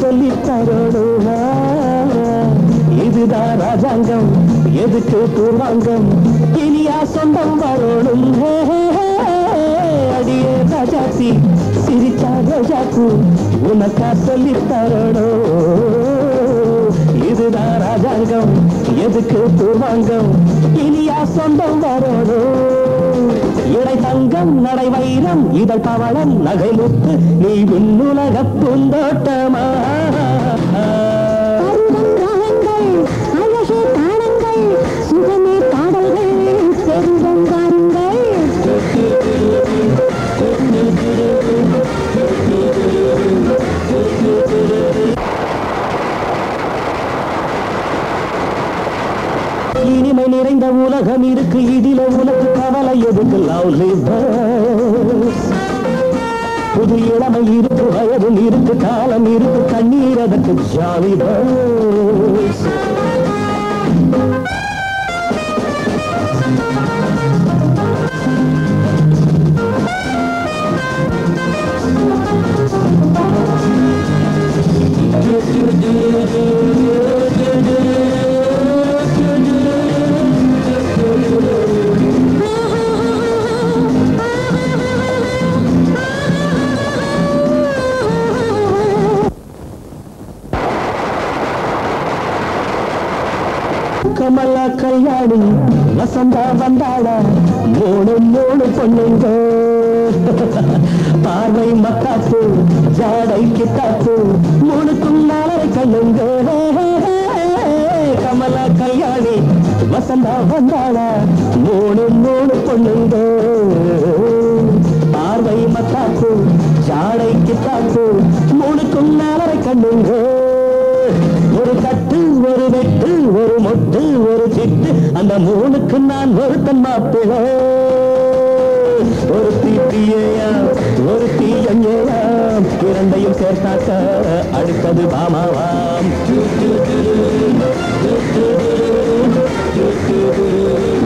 சொல்லி தரணும் இதுதான் ராஜாங்கம் எதுக்கு பூர்வாங்கம் இனியா சொந்தம் வரணும் ஹே, ஹே, ஹே. அடியே ராஜாத்தி சிரிச்சா ரோஜாக்கு உனக்கா சொல்லி தரணும் இதுதான் ராஜாங்கம் எதுக்கு பூர்வாங்கம் இனியா சொந்தம் வரணும் இடை தங்கம் நடை வைரம் இதழ் பவளம் நகை முத்து நீ விண்ணுலக பூந்தோட்டமா பருவங்காலங்கள், அழகே தாளங்கள், சுகமே பாடல்கள், செல்வம் வாருங்கள். இனிமை நிறைந்த உலகம் இருக்கு இதில உனக்கு கவலை எதுக்கு லவ்லி புது இளமை இருக்கு வயதும் இருக்கு காலம் இருக்கு கண்ணீர் அதற்கு ஜாலி கமலா கல்யாணி வசந்தா வந்தாளா மூணு மூணு பொண்ணுங்க பார்வை மக்காத்து ஜாடை கிட்டாத்து மூணுக்கும் நாளரை கண்ணுங்க கமலா கல்யாணி வசந்தா வந்தாளா மூணு மூணு பொண்ணுங்க பார்வை மக்காத்து ஜாடை கிட்டாத்து மூணுக்கும் நாளரை கண்ணுங்க ஒரு கட்டு ஒரு வெட்டு ஒரு மொட்டு ஒரு சிட்டு அந்த மூணுக்கு நான் ஒருத்தன் மாப்பிள்ளை ஒரு தீட்டியேயா ஒரு தீயங்கேயா இரண்டையும் சேர்த்தாக்க அடுத்தது பாமாவாம்